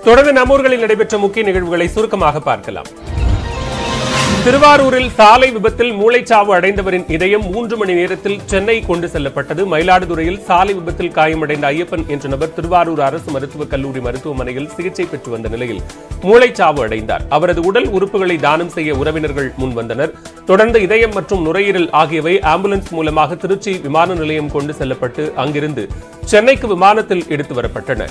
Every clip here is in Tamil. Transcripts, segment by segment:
தொடர்ந்து நம்மூர்களில் நடைபெற்ற முக்கிய நிகழ்வுகளை சுருக்கமாக பார்க்கலாம் திருவாரூரில் சாலை விபத்தில் மூளைச்சாவு அடைந்தவரின் இதயம் மூன்று மணி நேரத்தில் சென்னை கொண்டு செல்லப்பட்டது மயிலாடுதுறையில் சாலை விபத்தில் காயமடைந்த ஐயப்பன் என்ற நபர் திருவாரூர் அரசு மருத்துவக் கல்லூரி மருத்துவமனையில் சிகிச்சை பெற்று வந்த நிலையில் மூளைச்சாவு அடைந்தார் அவரது உடல் உறுப்புகளை தானம் செய்ய உறவினர்கள் முன் வந்தனர் தொடர்ந்து இதயம் மற்றும் நுரையீரல் ஆகியவை ஆம்புலன்ஸ் மூலமாக திருச்சி விமான நிலையம் கொண்டு செல்லப்பட்டு அங்கிருந்து சென்னைக்கு விமானத்தில் எடுத்து வரப்பட்டன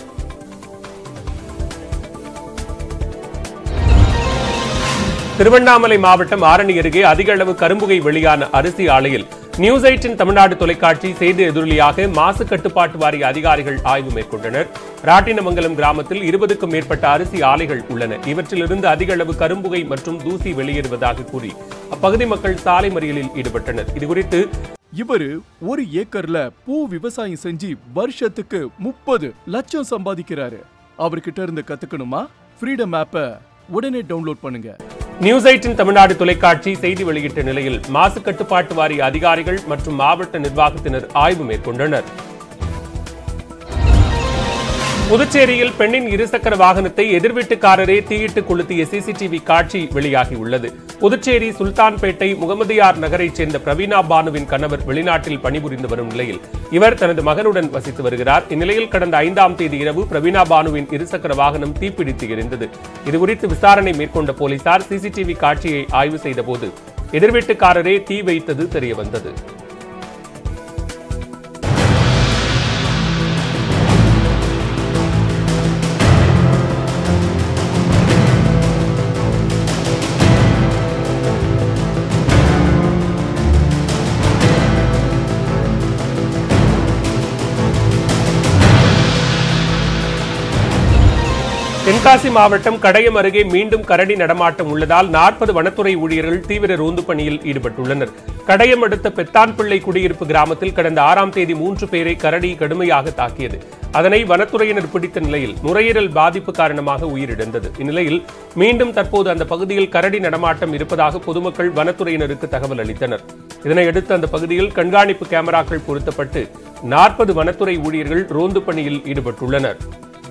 திருவண்ணாமலை மாவட்டம் ஆரணி அருகே அதிக அளவு கரும்புகை வெளியான அரிசி ஆலையில் நியூஸ் எயிட்டின் தமிழ்நாடு தொலைக்காட்சி செய்தி எதிரொலியாக மாசு கட்டுப்பாட்டு வாரிய அதிகாரிகள் ஆய்வு மேற்கொண்டனர் ராட்டினமங்கலம் கிராமத்தில் இருபதுக்கும் மேற்பட்ட அரிசி ஆலைகள் உள்ளன இவற்றிலிருந்து அதிக அளவு கரும்புகை மற்றும் தூசி வெளியேறுவதாக கூறி அப்பகுதி மக்கள் சாலை மறியலில் ஈடுபட்டனர் இதுகுறித்து இவரு ஒரு ஏக்கர்ல பூ விவசாயம் செஞ்சு வருஷத்துக்கு முப்பது லட்சம் சம்பாதிக்கிறாரு அவர்கிட்ட இருந்து கத்துக்கணுமா ஃப்ரீடம் ஆப்பை உடனே டவுன்லோட் பண்ணுங்க நியூஸ் எயிட்டின் தமிழ்நாடு தொலைக்காட்சி செய்தி வெளியிட்ட நிலையில் மாசு கட்டுப்பாட்டு வாரிய அதிகாரிகள் மற்றும் மாவட்ட நிர்வாகத்தினர் ஆய்வு மேற்கொண்டனர் புதுச்சேரியில் பெண்ணின் இருசக்கர வாகனத்தை எதிர்வீட்டுக்காரரே தீயிட்டு கொளுத்திய சிசிடிவி காட்சி வெளியாகியுள்ளது புதுச்சேரி சுல்தான்பேட்டை முகமதியார் நகரைச் சேர்ந்த பிரவீனா பானுவின் கணவர் வெளிநாட்டில் பணிபுரிந்து வரும் நிலையில் இவர் தனது மகனுடன் வசித்து வருகிறார் இந்நிலையில் கடந்த ஐந்தாம் தேதி இரவு பிரவீனா பானுவின் இருசக்கர வாகனம் தீப்பிடித்து எரிந்தது இதுகுறித்து விசாரணை மேற்கொண்ட போலீசார் சிசிடிவி காட்சியை ஆய்வு செய்தபோது எதிர்வீட்டுக்காரரே தீ வைத்தது தெரியவந்தது தென்காசி மாவட்டம் கடையம் அருகே மீண்டும் கரடி நடமாட்டம் உள்ளதால் நாற்பது வனத்துறை ஊழியர்கள் தீவிர ரோந்து பணியில் ஈடுபட்டுள்ளனர் கடையம் அடுத்த பெத்தான்பிள்ளை குடியிருப்பு கிராமத்தில் கடந்த ஆறாம் தேதி மூன்று பேரை கரடி கடுமையாக தாக்கியது அதனை வனத்துறையினர் பிடித்த நிலையில் நுரையீரல் பாதிப்பு காரணமாக உயிரிழந்தது இந்நிலையில் மீண்டும் தற்போது அந்த பகுதியில் கரடி நடமாட்டம் இருப்பதாக பொதுமக்கள் வனத்துறையினருக்கு தகவல் அளித்தனர் இதனையடுத்து அந்த பகுதியில் கண்காணிப்பு கேமராக்கள் பொருத்தப்பட்டு நாற்பது வனத்துறை ஊழியர்கள் ரோந்து பணியில் ஈடுபட்டுள்ளனர்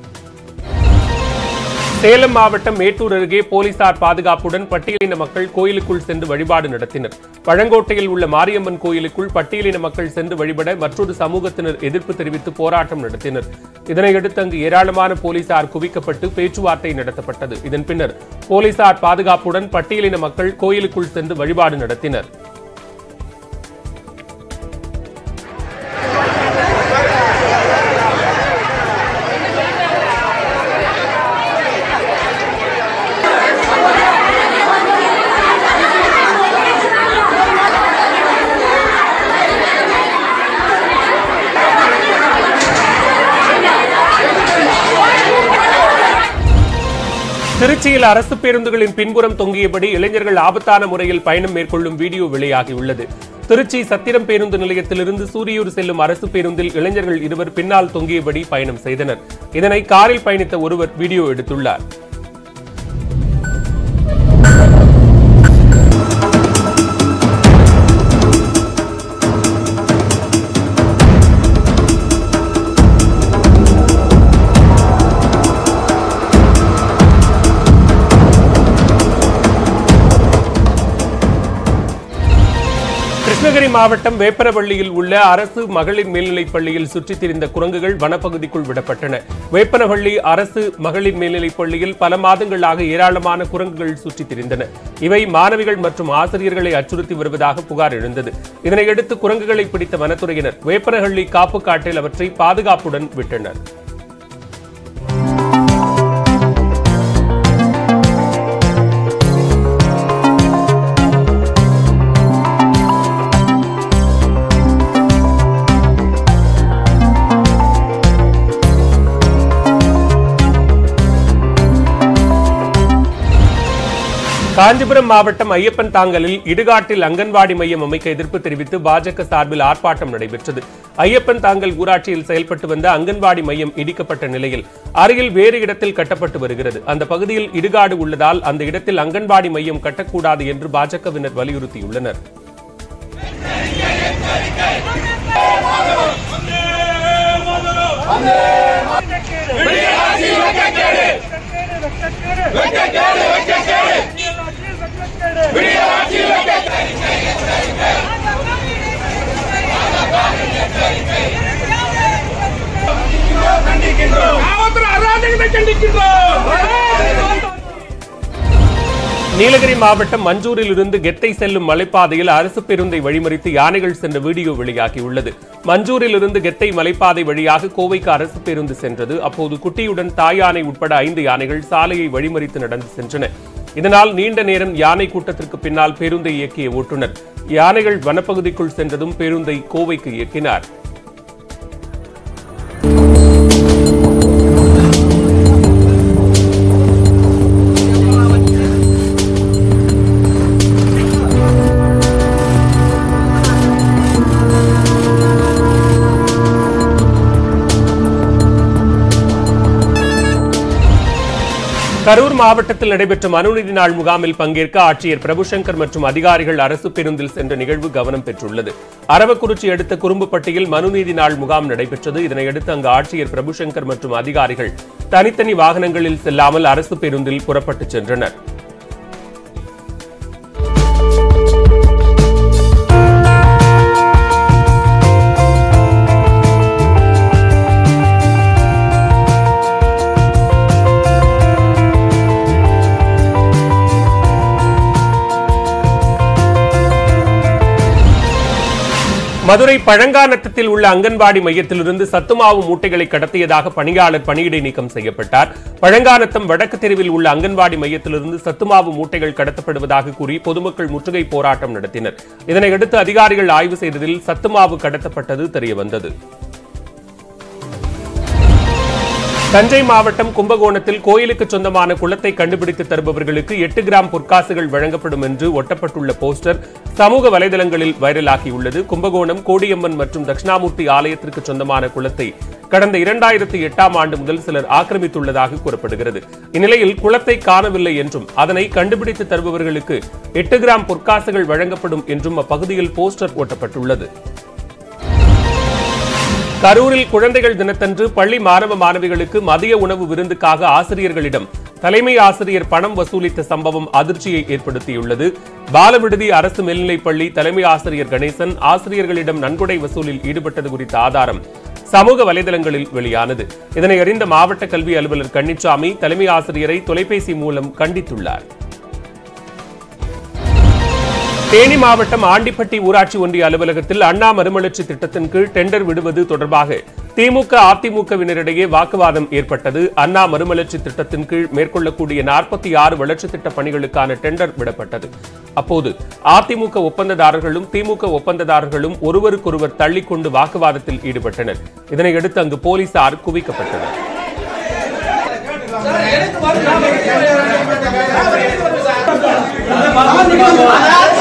சேலம் மாவட்டம் மேட்டூர் அருகே போலீசார் பாதுகாப்புடன் பட்டியலின மக்கள் கோயிலுக்குள் சென்று வழிபாடு நடத்தினர் பழங்கோட்டையில் உள்ள மாரியம்மன் கோயிலுக்குள் பட்டியலின மக்கள் சென்று வழிபட மற்றொரு சமூகத்தினர் எதிர்ப்பு தெரிவித்து போராட்டம் நடத்தினர் இதனையடுத்து அங்கு ஏராளமான போலீசார் குவிக்கப்பட்டு பேச்சுவார்த்தை நடத்தப்பட்டது இதன் பின்னர் போலீசார் பாதுகாப்புடன் பட்டியலின மக்கள் கோயிலுக்குள் சென்று வழிபாடு நடத்தினர் திருச்சியில் அரசு பேருந்துகளின் பின்புறம் தொங்கியபடி இளைஞர்கள் ஆபத்தான முறையில் பயணம் மேற்கொள்ளும் வீடியோ வெளியாகியுள்ளது திருச்சி சத்திரம் பேருந்து நிலையத்திலிருந்து சூரியூர் செல்லும் அரசு பேருந்தில் இளைஞர்கள் இருவர் பின்னால் தொங்கியபடி பயணம் செய்தனர் இதனை காரில் பயணித்த ஒருவர் வீடியோ எடுத்துள்ளார் கிருஷ்ணகிரி மாவட்டம் வேப்பனப்பள்ளியில் உள்ள அரசு மகளிர் மேல்நிலைப் பள்ளியில் சுற்றித் திரிந்த குரங்குகள் வனப்பகுதிக்குள் விடப்பட்டன வேப்பனப்பள்ளி அரசு மகளிர் மேல்நிலைப் பள்ளியில் பல மாதங்களாக ஏராளமான குரங்குகள் சுற்றித் திரிந்தன இவை மாணவிகள் மற்றும் ஆசிரியர்களை அச்சுறுத்தி வருவதாக புகார் எழுந்தது இதனையடுத்து குரங்குகளை பிடித்த வனத்துறையினர் வேப்பனஹள்ளி காப்பு காட்டில் அவற்றை பாதுகாப்புடன் விட்டனர் காஞ்சிபுரம் மாவட்டம் ஐயப்பன் தாங்கலில் இடுகாட்டில் அங்கன்வாடி மையம் அமைக்க எதிர்ப்பு தெரிவித்து பாஜக சார்பில் ஆர்ப்பாட்டம் நடைபெற்றது ஐயப்பன் தாங்கல் ஊராட்சியில் செயல்பட்டு வந்த அங்கன்வாடி மையம் இடிக்கப்பட்ட நிலையில் அருகில் வேறு இடத்தில் கட்டப்பட்டு வருகிறது அந்த பகுதியில் இடுகாடு உள்ளதால் அந்த இடத்தில் அங்கன்வாடி மையம் கட்டக்கூடாது என்று பாஜகவினர் வலியுறுத்தியுள்ளனர் விடியலாசி வெட்கக்கேடு காவல்துறை அராஜகத்தை கண்டிக்கின்றோம் நீலகிரி மாவட்டம் மஞ்சூரில் இருந்து கெத்தை செல்லும் மலைப்பாதையில் அரசு பேருந்தை வழிமறித்து யானைகள் சென்ற வீடியோ வெளியாகியுள்ளது மஞ்சூரில் இருந்து கெத்தை மலைப்பாதை வழியாக கோவைக்கு அரசு பேருந்து சென்றது அப்போது குட்டியுடன் தாய் யானை உட்பட ஐந்து யானைகள் சாலையை வழிமறித்து நடந்து சென்றன இதனால் நீண்ட நேரம் யானை கூட்டத்திற்கு பின்னால் பேருந்தை இயக்கிய ஓட்டுநர் யானைகள் வனப்பகுதிக்குள் சென்றதும் பேருந்தை கோவைக்கு இயக்கினார் கரூர் மாவட்டத்தில் நடைபெற்ற மனுநீதி நாள் முகாமில் பங்கேற்க ஆட்சியர் பிரபுசங்கர் மற்றும் அதிகாரிகள் அரசு பேருந்தில் சென்ற நிகழ்வு கவனம் பெற்றுள்ளது அரவக்குறிச்சி அடுத்த குறும்புப்பட்டியில் மனுநீதி நாள் முகாம் நடைபெற்றது இதனையடுத்து அங்கு ஆட்சியர் பிரபுசங்கர் மற்றும் அதிகாரிகள் தனித்தனி வாகனங்களில் செல்லாமல் அரசு பேருந்தில் புறப்பட்டுச் சென்றனர் மதுரை பழங்காநத்தத்தில் உள்ள அங்கன்வாடி மையத்திலிருந்து சத்துமாவு மூட்டைகளை கடத்தியதாக பணியாளர் பணியிடை நீக்கம் செய்யப்பட்டார் பழங்காநத்தம் வடக்கு தெருவில் உள்ள அங்கன்வாடி மையத்திலிருந்து சத்துமாவு மூட்டைகள் கடத்தப்படுவதாக கூறி பொதுமக்கள் முற்றுகை போராட்டம் நடத்தினர் இதனையடுத்து அதிகாரிகள் ஆய்வு செய்ததில் சத்துமாவு கடத்தப்பட்டது தெரியவந்தது தஞ்சை மாவட்டம் கும்பகோணத்தில் கோயிலுக்கு சொந்தமான குளத்தை கண்டுபிடித்து தருபவர்களுக்கு எட்டு கிராம் பொற்காசுகள் வழங்கப்படும் என்று ஒட்டப்பட்டுள்ள போஸ்டர் சமூக வலைதளங்களில் வைரலாகியுள்ளது கும்பகோணம் கோடியம்மன் மற்றும் தட்சிணாமூர்த்தி ஆலயத்திற்கு சொந்தமான குளத்தை கடந்த இரண்டாயிரத்தி எட்டாம் ஆண்டு முதல் சிலர் ஆக்கிரமித்துள்ளதாக கூறப்படுகிறது இந்நிலையில் குளத்தை காணவில்லை என்றும் அதனை கண்டுபிடித்து தருபவர்களுக்கு எட்டு கிராம் பொற்காசுகள் வழங்கப்படும் என்றும் அப்பகுதியில் போஸ்டர் ஒட்டப்பட்டுள்ளது கரூரில் குழந்தைகள் தினத்தன்று பள்ளி மாணவ மாணவிகளுக்கு மதிய உணவு விருந்துக்காக ஆசிரியர்களிடம் தலைமை ஆசிரியர் பணம் வசூலித்த சம்பவம் அதிர்ச்சியை ஏற்படுத்தியுள்ளது பாலவிடுதி அரசு மேல்நிலைப்பள்ளி தலைமை ஆசிரியர் கணேசன் ஆசிரியர்களிடம் நன்கொடை வசூலில் ஈடுபட்டது குறித்த ஆதாரம் சமூக வலைதளங்களில் வெளியானது இதனை அறிந்த மாவட்ட கல்வி அலுவலர் கன்னிச்சாமி தலைமை ஆசிரியரை தொலைபேசி மூலம் கண்டித்துள்ளார் தேனி மாவட்டம் ஆண்டிப்பட்டி ஊராட்சி ஒன்றிய அலுவலகத்தில் அண்ணா மறுமலர்ச்சி திட்டத்தின் கீழ் டெண்டர் விடுவது தொடர்பாக திமுக அதிமுகவினரிடையே வாக்குவாதம் ஏற்பட்டது அண்ணா மறுமலர்ச்சி திட்டத்தின் கீழ் மேற்கொள்ளக்கூடிய நாற்பத்தி ஆறு வளர்ச்சி திட்ட பணிகளுக்கான டெண்டர் விடப்பட்டது அப்போது அதிமுக ஒப்பந்ததாரர்களும் திமுக ஒப்பந்ததாரர்களும் ஒருவருக்கொருவர் தள்ளிக்கொண்டு வாக்குவாதத்தில் ஈடுபட்டனர் இதனையடுத்து அங்கு போலீசார் குவிக்கப்பட்டனர் அதாவது